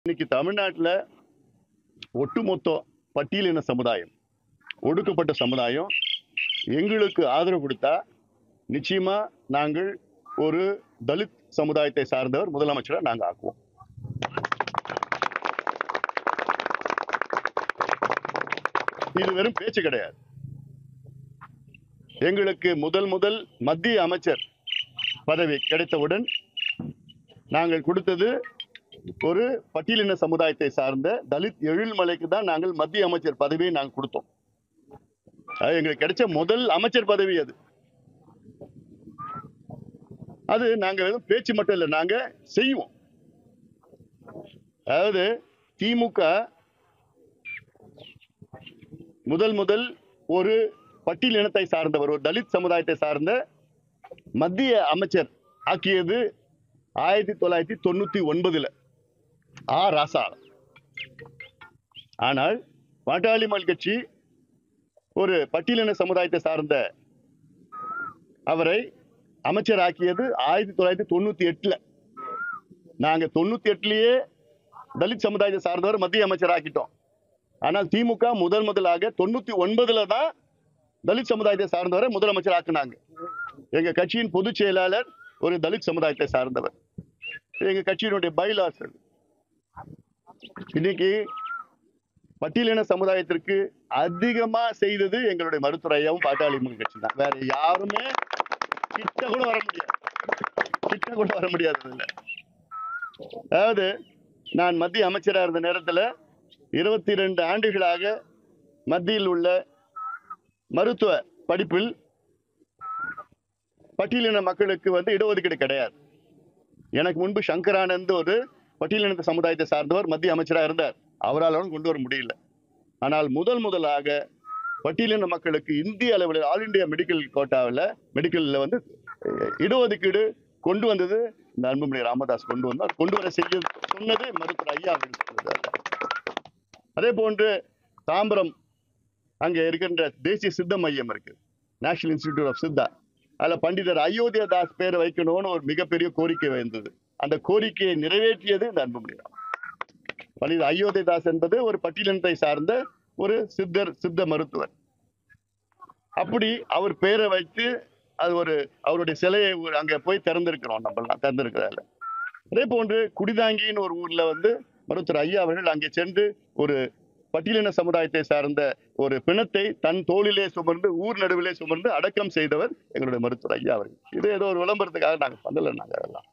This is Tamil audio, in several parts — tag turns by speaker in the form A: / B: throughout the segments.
A: இன்னைக்கு தமிழ்நாட்டில் ஒட்டுமொத்த பட்டியலின சமுதாயம் ஒடுக்கப்பட்ட சமுதாயம் எங்களுக்கு ஆதரவு கொடுத்தா நிச்சயமா நாங்கள் ஒரு தலித் சமுதாயத்தை சார்ந்தவர் முதலமைச்சரை நாங்கள் ஆக்குவோம் இது வெறும் பேச்சு கிடையாது எங்களுக்கு முதல் முதல் மத்திய அமைச்சர் பதவி கிடைத்தவுடன் நாங்கள் கொடுத்தது ஒரு பட்டியலின சமுதாயத்தை சார்ந்த தலித் எழில்மலைக்கு தான் நாங்கள் மத்திய அமைச்சர் பதவியை நாங்கள் கொடுத்தோம் அது எங்களுக்கு கிடைச்ச முதல் அமைச்சர் பதவி அது அது நாங்க வெறும் பேச்சு மட்டும் இல்லை நாங்க செய்வோம் அதாவது திமுக முதல் முதல் ஒரு பட்டியல் இனத்தை சார்ந்தவர் ஒரு தலித் சமுதாயத்தை சார்ந்த மத்திய அமைச்சர் ஆக்கியது ஆயிரத்தி தொள்ளாயிரத்தி தொண்ணூத்தி ஒன்பதுல ஆ ராசா ஆனால் பாட்டாளி மக்கள் கட்சி ஒரு பட்டியலின சமுதாயத்தை சார்ந்த அவரை அமைச்சர் ஆக்கியது ஆயிரத்தி தொள்ளாயிரத்தி தொண்ணூத்தி எட்டுல நாங்க தொண்ணூத்தி எட்டுலயே தலித் சமுதாயத்தை சார்ந்தவர் மத்திய அமைச்சர் ஆக்கிட்டோம் ஆனால் திமுக முதல் முதலாக தொண்ணூத்தி ஒன்பதுல தான் தலித் சமுதாயத்தை சார்ந்தவரை முதலமைச்சர் ஆக்குனாங்க எங்க கட்சியின் பொதுச் செயலாளர் ஒரு தலித் சமுதாயத்தை சார்ந்தவர் எங்க கட்சியினுடைய பைலாஸ் இன்னைக்கு பட்டியலின சமுதாயத்திற்கு அதிகமா செய்தது எங்களுடைய மருத்துவர் ஐயாவும் பாட்டாளி மக்கள் கட்சி தான் வேற யாருமே கிட்ட கூட வர முடியாது கிட்ட கூட வர முடியாது இதுல அதாவது நான் மத்திய அமைச்சராக இருந்த நேரத்துல இருபத்தி ரெண்டு ஆண்டுகளாக மத்தியில் உள்ள மருத்துவ படிப்பில் பட்டியலின மக்களுக்கு வந்து இடஒதுக்கீடு கிடையாது எனக்கு முன்பு சங்கரானந்த் ஒரு பட்டியலின சமுதாயத்தை சார்ந்தவர் மத்திய அமைச்சராக இருந்தார் அவரால் கொண்டு வர முடியல ஆனால் முதல் முதலாக பட்டியலின மக்களுக்கு இந்திய அளவில் ஆல் இந்தியா மெடிக்கல் கோட்டாவில் மெடிக்கல்ல வந்து அஹ், இடஒதுக்கீடு கொண்டு வந்தது இந்த அன்புமணி ராமதாஸ் கொண்டு வந்தார் கொண்டு வர செய்ய சொன்னது மருத்துவர் ஐயா அவர்கள் சொன்னது அதே போன்று தாம்பரம் அங்கே இருக்கின்ற தேசிய சித்த மையம் இருக்கு நேஷனல் இன்ஸ்டிடியூட் ஆஃப் சித்தா அதில் பண்டிதர் அயோத்தியா தாஸ் பேரை வைக்கணும்னு ஒரு மிகப்பெரிய கோரிக்கை வந்தது அந்த கோரிக்கையை நிறைவேற்றியது இந்த அன்புமணி ராமதாஸ் பண்டிதர் அயோத்தியா தாஸ் என்பது ஒரு பட்டியலினத்தை சார்ந்த ஒரு சித்தர் சித்த மருத்துவர் அப்படி அவர் பேரை வைத்து அது ஒரு அவருடைய சிலையை ஒரு அங்க போய் திறந்திருக்கிறோம் நம்மலாம் திறந்திருக்கிறதால அதே போன்று குடிதாங்கின்னு ஒரு ஊர்ல வந்து மருத்துவர் ஐயா அவர்கள் அங்கே சென்று ஒரு பட்டியலின சமுதாயத்தை சார்ந்த ஒரு பிணத்தை தன் தோளிலே சுமர்ந்து ஊர் நடுவிலே சுமர்ந்து அடக்கம் செய்தவர் எங்களுடைய மருத்துவர் ஐயா அவர்கள் இது ஏதோ ஒரு விளம்பரத்துக்காக நாங்க பண்ணல நாங்க அதெல்லாம்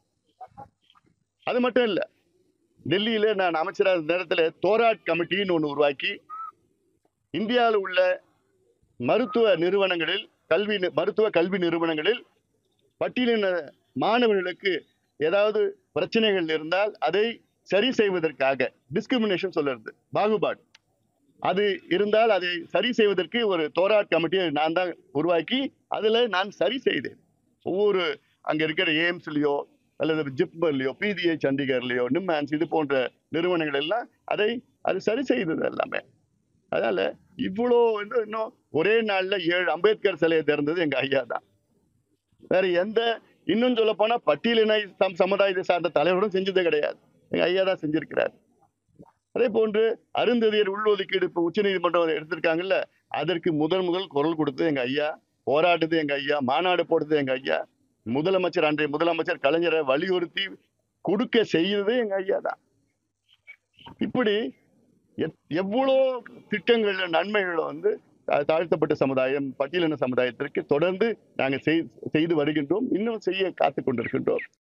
A: அது மட்டும் இல்ல டெல்லியில நான் அமைச்சராக இருந்த நேரத்துல தோராட் கமிட்டின்னு ஒன்று உருவாக்கி இந்தியாவில் உள்ள மருத்துவ நிறுவனங்களில் கல்வி நி- மருத்துவ கல்வி நிறுவனங்களில் பட்டியலின மாணவர்களுக்கு ஏதாவது பிரச்சனைகள் இருந்தால் அதை சரி செய்வதற்காக டிஸ்கிரிமினேஷன் சொல்லுறது பாகுபாடு அது இருந்தால் அதை சரி செய்வதற்கு ஒரு தோராட் கமிட்டியை நான் தான் உருவாக்கி அதுல நான் சரி செய்தேன் ஒவ்வொரு அங்க இருக்கிற எய்ம்ஸ்லயோ அல்லது ஜிப்மர்லயோ பிடிஐ சண்டிகர்லயோ நிம்ஹான்ஸ் இது போன்ற நிறுவனங்கள் எல்லாம் அதை அது சரி செய்தது எல்லாமே அதனால இவ்வளோ வந்து இன்னும் ஒரே நாள்ல ஏழு அம்பேத்கர் சிலையை திறந்தது எங்க ஐயா தான் வேற எந்த இன்னும் சொல்ல போனா பட்டியலின சம் சமுதாயத்தை சார்ந்த தலைவரும் செஞ்சதே கிடையாது எங்க ஐயா தான் செஞ்சிருக்கிறார் அதே போன்று அருந்ததியர் உள்ஒதுக்கீடு இப்போ உச்சநீதிமன்றம் எடுத்திருக்காங்கல்ல அதற்கு முதல் முதல் குரல் கொடுத்தது எங்க ஐயா போராடுது எங்க ஐயா மாநாடு போடுறது எங்க ஐயா முதலமைச்சர் அன்றைய முதலமைச்சர் கலைஞரை வலியுறுத்தி கொடுக்க செய்யறது எங்க ஐயா தான் இப்படி எத்- எவ்வளோ திட்டங்கள் நன்மைகளை வந்து தா- தாழ்த்தப்பட்ட சமுதாயம் பட்டியலின சமுதாயத்திற்கு தொடர்ந்து நாங்கள் செய்- செய்து வருகின்றோம் இன்னும் செய்ய காத்து கொண்டிருக்கின்றோம்